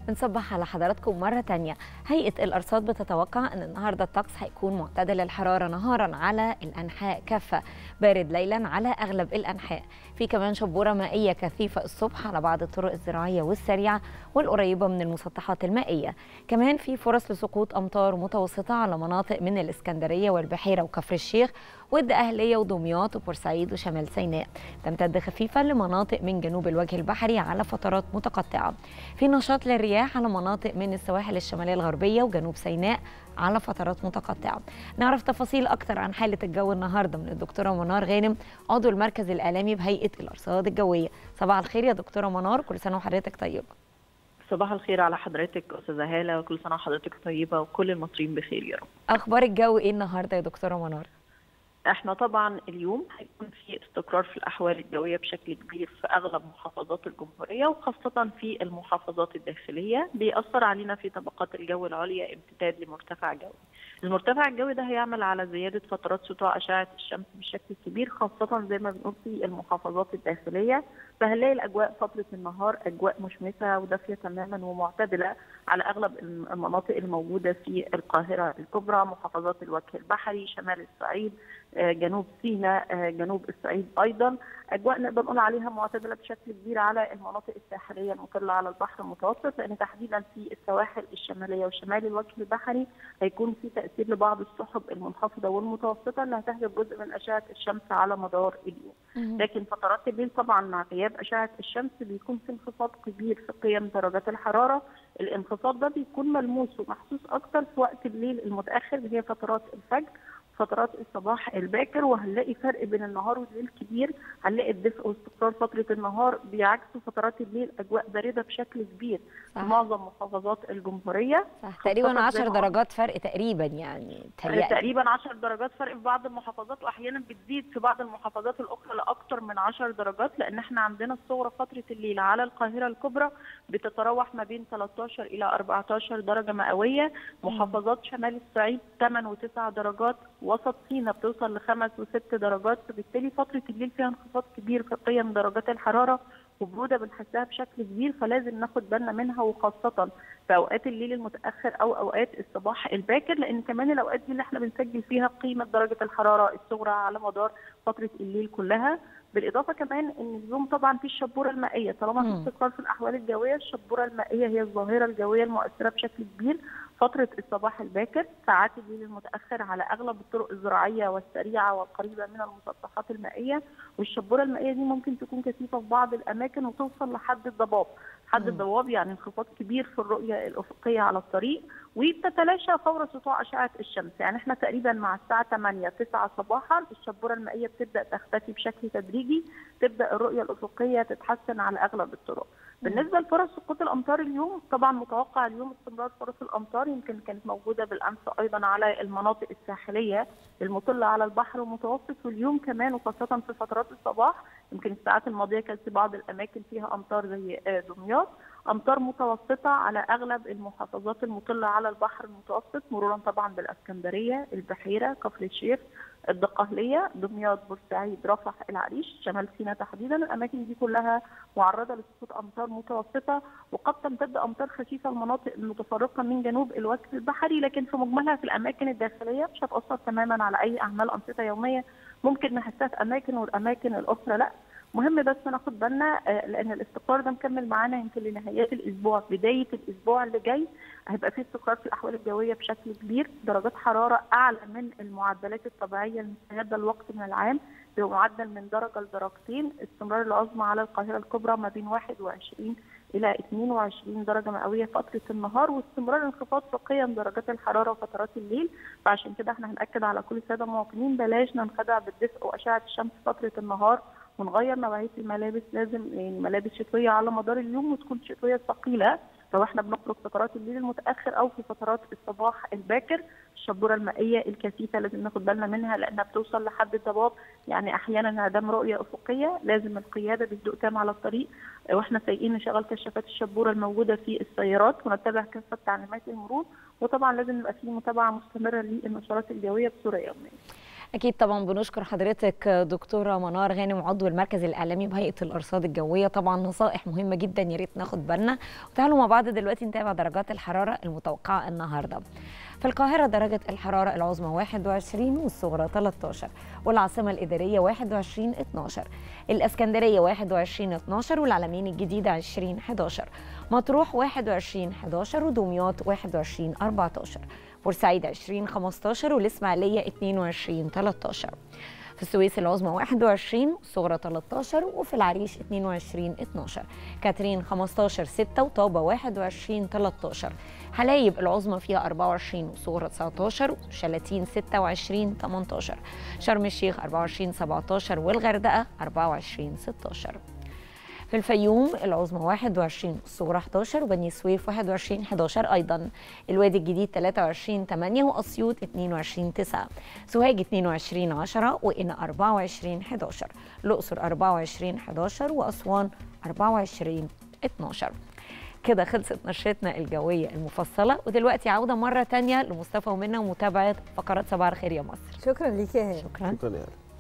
بنصبح على حضراتكم مرة تانية هيئة الأرصاد بتتوقع أن النهاردة الطقس هيكون معتدل الحرارة نهارا على الأنحاء كافة بارد ليلا على أغلب الأنحاء في كمان شبورة مائية كثيفة الصبح على بعض الطرق الزراعية والسريعة والقريبة من المسطحات المائية كمان في فرص لسقوط أمطار متوسطة على مناطق من الإسكندرية والبحيرة وكفر الشيخ والدقهلية ودمياط وبورسعيد وشمال سيناء تمتد خفيفة لمناطق من جنوب الوجه البحري على فترات متقطعة في نشاط للرياح على مناطق من السواحل الشمالية الغربية وجنوب سيناء على فترات متقطعة نعرف تفاصيل أكتر عن حالة الجو النهاردة من الدكتورة منار غانم عضو المركز الإعلامي بهيئة الأرصاد الجوية صباح الخير يا دكتورة منار كل سنة وحضرتك طيبة صباح الخير على حضرتك استاذه هاله وكل سنه وحضرتك طيبه وكل المصريين بخير يا رب أخبار الجو إيه النهاردة يا دكتورة منار؟ احنا طبعا اليوم هيكون في استقرار في الاحوال الجويه بشكل كبير في اغلب محافظات الجمهوريه وخاصه في المحافظات الداخليه بيأثر علينا في طبقات الجو العليا امتداد لمرتفع جوي. المرتفع الجوي ده هيعمل على زياده فترات سطوع اشعه الشمس بشكل كبير خاصه زي ما بنقول في المحافظات الداخليه فهنلاقي الاجواء فتره النهار اجواء مشمسه ودافيه تماما ومعتدله على اغلب المناطق الموجوده في القاهره الكبرى محافظات الوجه البحري شمال الصعيد جنوب سيناء جنوب الصعيد ايضا اجواء نقدر نقول عليها معتدله بشكل كبير على المناطق الساحليه المطله على البحر المتوسط لان تحديدا في السواحل الشماليه وشمال الوجه البحري هيكون في تاثير لبعض السحب المنخفضه والمتوسطه اللي هتحجب جزء من اشعه الشمس على مدار اليوم لكن فترات الليل طبعا مع غياب اشعه الشمس بيكون في انخفاض كبير في قيم درجات الحراره الانخفاض ده بيكون ملموس ومحسوس اكتر في وقت الليل المتاخر اللي هي فترات الفجر فترات الصباح الباكر وهنلاقي فرق بين النهار والليل كبير هنلاقي الدفء واستقرار فتره النهار بيعكسوا فترات الليل اجواء بارده بشكل كبير صح. في معظم محافظات الجمهوريه صح تقريبا 10 درجات فرق تقريبا يعني تهيألي. تقريبا 10 درجات فرق في بعض المحافظات واحيانا بتزيد في بعض المحافظات الاخرى لاكثر من 10 درجات لان احنا عندنا الصغرى فتره الليل على القاهره الكبرى بتتراوح ما بين 13 الى 14 درجه مئويه محافظات شمال الصعيد 8 و9 درجات وسط سينا بتوصل لخمس وست درجات فبالتالي فتره الليل فيها انخفاض كبير في قيم درجات الحراره وبروده بنحسها بشكل كبير فلازم ناخد بالنا منها وخاصه في اوقات الليل المتاخر او اوقات الصباح الباكر لان كمان الاوقات دي اللي احنا بنسجل فيها قيمه درجه الحراره الصغرى على مدار فتره الليل كلها بالاضافه كمان ان اليوم طبعا في الشبوره المائيه طالما في استقرار في الاحوال الجويه الشبوره المائيه هي الظاهره الجويه المؤثره بشكل كبير فتره الصباح الباكر ساعات الليل المتاخر على اغلب الطرق الزراعيه والسريعه والقريبه من المسطحات المائيه والشبوره المائيه دي ممكن تكون كثيفه في بعض الاماكن وتوصل لحد الضباب حد الضباب يعني انخفاض كبير في الرؤيه الافقيه على الطريق وبتتلاشى فور سطوع اشعه الشمس يعني احنا تقريبا مع الساعه 8 9 صباحا الشبوره المائيه بتبدا تختفي بشكل تدريجي تبدا الرؤيه الافقيه تتحسن على اغلب الطرق بالنسبه لفرص سقوط الامطار اليوم طبعا متوقع اليوم استمرار فرص الامطار يمكن كانت موجوده بالامس ايضا على المناطق الساحليه المطله على البحر المتوسط واليوم كمان وخاصه في فترات الصباح يمكن الساعات الماضيه كانت في بعض الاماكن فيها امطار زي دمياط امطار متوسطه على اغلب المحافظات المطله على البحر المتوسط مرورا طبعا بالاسكندريه البحيره كفر الشيخ الدقهليه دمياط بورسعيد رفح العريش شمال سيناء تحديدا الاماكن دي كلها معرضه لسقوط امطار متوسطه وقد تمتد امطار خفيفه لمناطق متفرقه من جنوب الوجه البحري لكن في مجملها في الاماكن الداخليه مش هتاثر تماما على اي اعمال انشطه يوميه ممكن نحسها في اماكن والاماكن الاخرى لا مهم بس ناخد بالنا لان الاستقرار ده مكمل معانا يمكن لنهايات الاسبوع بدايه الاسبوع اللي جاي هيبقى في استقرار في الاحوال الجويه بشكل كبير درجات حراره اعلى من المعدلات الطبيعيه المستجده الوقت من العام بمعدل من درجه لدرجتين استمرار العظمى على القاهره الكبرى ما بين 21 الى 22 درجه مئويه فتره النهار واستمرار انخفاض في قيم درجات الحراره وفترات الليل فعشان كده احنا هناكد على كل الساده المواطنين بلاش ننخدع بالدفء واشعه الشمس فتره النهار ونغير نوعيه الملابس لازم يعني ملابس شتويه على مدار اليوم وتكون شتويه ثقيله لو احنا بنخرج فترات الليل المتاخر او في فترات الصباح الباكر الشبوره المائيه الكثيفه لازم ناخد بالنا منها لانها بتوصل لحد الضباب يعني احيانا انعدام رؤيه افقيه لازم القياده بهدوء تام على الطريق واحنا سايقين نشغل كشافات الشبوره الموجوده في السيارات ونتبع كافه تعليمات المرور وطبعا لازم يبقى في متابعه مستمره للنشرات الجويه بصوره يوميه. اكيد طبعا بنشكر حضرتك دكتوره منار غانم عضو المركز الاعلامي بهيئه الارصاد الجويه طبعا نصائح مهمه جدا يا ريت ناخد بالنا وتعالوا مع بعض دلوقتي نتابع درجات الحراره المتوقعه النهارده في القاهرة درجة الحرارة العظمى 21 والصغرى 13 والعاصمة الإدارية 21 12 الإسكندرية 21 12 والعلمين الجديدة 20 11 مطروح 21 11 ودمياط 21 14 بورسعيد 20 15 والإسماعيلية 22 13 في السويس العظمى 21 والصغرى 13 وفي العريش 22 12 كاترين 15 6 وطابة 21 13 حلايب العظمى فيها 24 والصغرى 19 وشلاتين 26 18 شرم الشيخ 24 17 والغردقة 24 16 في الفيوم العظمى 21 والصغرى 11 وبني سويف 21 11 ايضا الوادي الجديد 23 8 واسيوط 22 9 سوهاج 22 10 وقنا 24 11 الاقصر 24 11 واسوان 24 12 كده خلصت نشرتنا الجوية المفصلة ودلوقتي عودة مرة تانية لمصطفى ومنى ومتابعة فقرات صباح الخير يا مصر شكرا ليك يا هاني شكرا شكرا يا